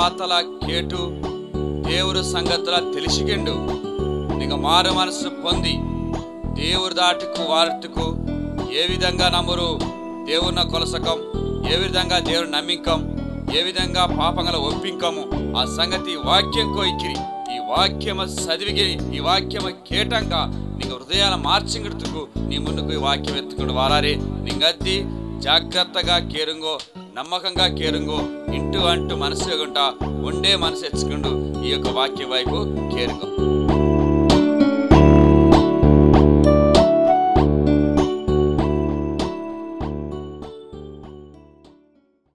ವಾತಲ K2 ದೇವರ ಸಂಗతుల తెలిసికెండు నీకు మారు మనసు పొంది దేవుడు దాటుకు వార్తకు ఏ విధంగా నమ్మురు దేవుని కొలసకం ఏ విధంగా దేవుడు నమ్మికం ఏ విధంగా పాపంగల ఒప్పింకము ఆ సంగతి వాక్యం కోయికిరి ఈ వాక్యమ చదివిగి ఈ వాక్యమ కేటంగా నీకు హృదయాల మార్చింగిడుతుకు నీ ముందుకు ఈ వాక్యం ఎత్తుకుని వారారే నింగత్తి జాగ్రత్తగా కేరుంగో నమ్మకంగా కేరుంగో ఇంటూ అంటూ మనసు ఉంటా ఉండే మనసు ఎచ్చుకుంటూ ఈ యొక్క వాక్యం వైపు కేరుగో